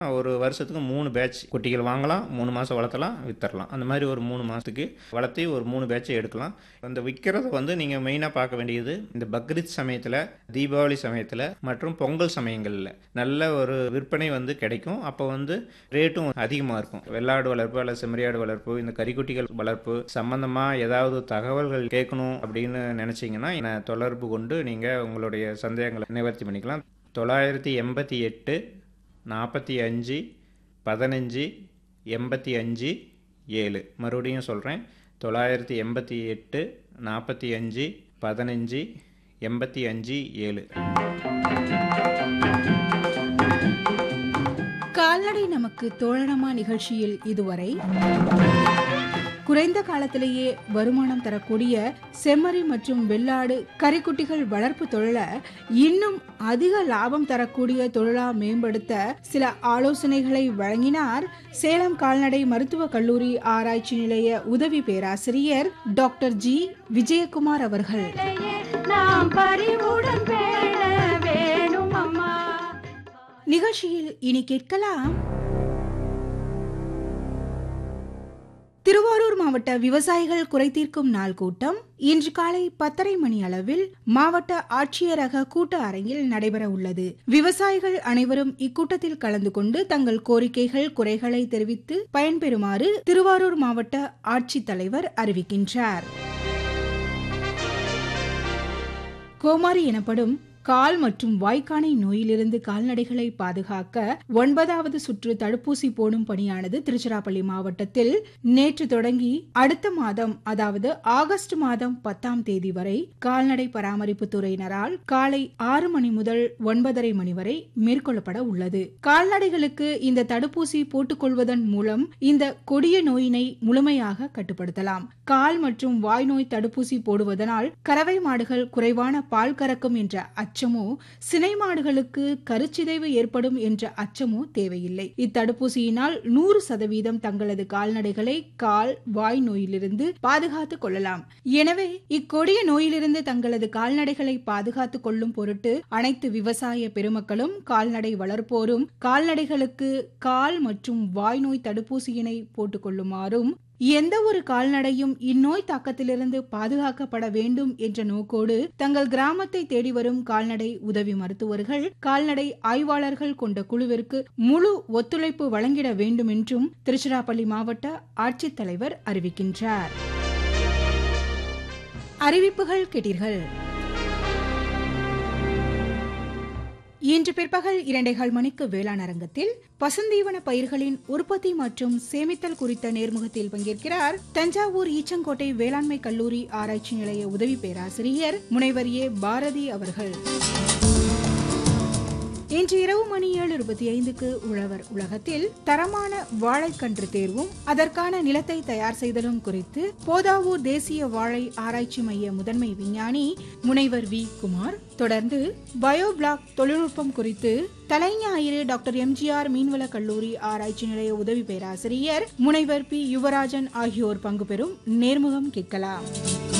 ஒரு வருஷத்துக்கு மூணு பேட்ச் குட்டிகள் வாங்கலாம் மூணு மாதம் வளர்த்தலாம் வித்தரலாம் அந்த மாதிரி ஒரு மூணு மாதத்துக்கு வளர்த்தி ஒரு மூணு பேட்சை எடுக்கலாம் அந்த விற்கிறத வந்து நீங்கள் மெயினாக பார்க்க வேண்டியது இந்த பக்ரீத் சமயத்தில் தீபாவளி சமயத்தில் மற்றும் பொங்கல் சமயங்களில் நல்ல ஒரு விற்பனை வந்து கிடைக்கும் அப்போ வந்து ரேட்டும் அதிகமாக இருக்கும் வெள்ளாடு வளர்ப்பு அல்லது செம்மறியாடு வளர்ப்பு இந்த கறிக்குட்டிகள் வளர்ப்பு சம்பந்தமாக ஏதாவது தகவல்கள் கேட்கணும் அப்படின்னு நினச்சிங்கன்னா என்னை தொடர்பு கொண்டு நீங்கள் உங்களுடைய சந்தேகங்களை நிவர்த்தி பண்ணிக்கலாம் தொள்ளாயிரத்தி எண்பத்தி எட்டு நாற்பத்தி அஞ்சு பதினஞ்சு எண்பத்தி அஞ்சு ஏழு மறுபடியும் சொல்கிறேன் தொள்ளாயிரத்தி எண்பத்தி எட்டு நாற்பத்தி அஞ்சு பதினஞ்சு எண்பத்தி அஞ்சு ஏழு கால்நடை நமக்கு தோழனமா நிகழ்ச்சியில் இதுவரை குறைந்த காலத்திலேயே வருமானம் தரக்கூடிய செம்மறி மற்றும் வெள்ளாடு கறிக்குட்டிகள் வளர்ப்பு தொழிலை இன்னும் அதிக லாபம் தரக்கூடிய தொழிலா மேம்படுத்த சில ஆலோசனைகளை வழங்கினார் சேலம் கால்நடை மருத்துவக் கல்லூரி ஆராய்ச்சி நிலைய உதவி பேராசிரியர் டாக்டர் ஜி விஜயகுமார் அவர்கள் நாம் பறிவுடன் பேண வேணும் அம்மா நிகழ்ச்சியில் இனி கேட்கலாம் திருவாரூர் மாவட்ட விவசாயிகள் குறைதீர்க்கும் நாள் கூட்டம் இன்று காலை பத்தரை மணி அளவில் மாவட்ட ஆட்சியரக கூட்ட அரங்கில் நடைபெற உள்ளது விவசாயிகள் அனைவரும் இக்கூட்டத்தில் கலந்து கொண்டு தங்கள் கோரிக்கைகள் குறைகளை தெரிவித்து பயன்பெறுமாறு திருவாரூர் மாவட்ட ஆட்சித்தலைவர் அறிவிக்கின்றார் கோமாரி எனப்படும் கால் மற்றும் வாய்க்கானை நோயிலிருந்து கால்நடைகளை பாதுகாக்க ஒன்பதாவது சுற்று தடுப்பூசி போடும் பணியானது திருச்சிராப்பள்ளி மாவட்டத்தில் நேற்று தொடங்கி அடுத்த மாதம் அதாவது ஆகஸ்ட் மாதம் பத்தாம் தேதி வரை கால்நடை பராமரிப்பு துறையினரால் காலை ஆறு மணி முதல் ஒன்பதரை மணி வரை மேற்கொள்ளப்பட உள்ளது கால்நடைகளுக்கு இந்த தடுப்பூசி போட்டுக்கொள்வதன் மூலம் இந்த கொடிய நோயினை முழுமையாக கட்டுப்படுத்தலாம் கால் மற்றும் வாய் நோய் தடுப்பூசி போடுவதனால் கறவை மாடுகள் குறைவான பால் கறக்கும் என்ற அச்சமோ சினை மாடுகளுக்கு கருச்சிதைவு ஏற்படும் என்ற அச்சமோ தேவையில்லை இத்தடுப்பூசியினால் நூறு சதவீதம் தங்களது கால்நடைகளை கால் வாய் நோயிலிருந்து பாதுகாத்துக் கொள்ளலாம் எனவே இக்கொடிய நோயிலிருந்து தங்களது கால்நடைகளை பாதுகாத்துக் கொள்ளும் பொருட்டு அனைத்து விவசாய பெருமக்களும் கால்நடை வளர்ப்போரும் கால்நடைகளுக்கு கால் மற்றும் வாய் நோய் தடுப்பூசியினை போட்டுக் கொள்ளுமாறும் எந்த ஒரு கால்நடையும் இந்நோய் தாக்கத்திலிருந்து பாதுகாக்கப்பட வேண்டும் என்ற நோக்கோடு தங்கள் கிராமத்தை தேடி வரும் கால்நடை உதவி மருத்துவர்கள் கால்நடை ஆய்வாளர்கள் கொண்ட குழுவிற்கு முழு ஒத்துழைப்பு வழங்கிட வேண்டும் என்றும் திருச்சிராப்பள்ளி மாவட்ட ஆட்சித்தலைவர் அறிவிக்கின்றார் அறிவிப்புகள் கேட்டீர்கள் இன்று பிற்பகல் இரண்டைகால் மணிக்கு வேளாண் அரங்கத்தில் பசுந்தீவன பயிர்களின் உற்பத்தி மற்றும் சேமித்தல் குறித்த நேர்முகத்தில் பங்கேற்கிறார் தஞ்சாவூர் ஈச்சங்கோட்டை வேளாண்மை கல்லூரி ஆராய்ச்சி நிலைய உதவி பேராசிரியர் முனைவர் ஏ பாரதி அவர்கள் இன்று இரவு மணி ஏழு இருபத்தி ஐந்துக்கு உழவர் உலகத்தில் தரமான வாழைக்கன்று தேர்வும் அதற்கான நிலத்தை தயார் செய்தலும் குறித்து போதாவூர் தேசிய வாழை ஆராய்ச்சி மைய முதன்மை விஞ்ஞானி முனைவர் வி குமார் தொடர்ந்து பயோபிளாக் தொழில்நுட்பம் குறித்து தலைஞாயிறு டாக்டர் எம்ஜிஆர் மீன்வள கல்லூரி ஆராய்ச்சி நிலைய உதவி பேராசிரியர் முனைவர் பி யுவராஜன் ஆகியோர் பங்கு பெறும் நேர்முகம் கேட்கலாம்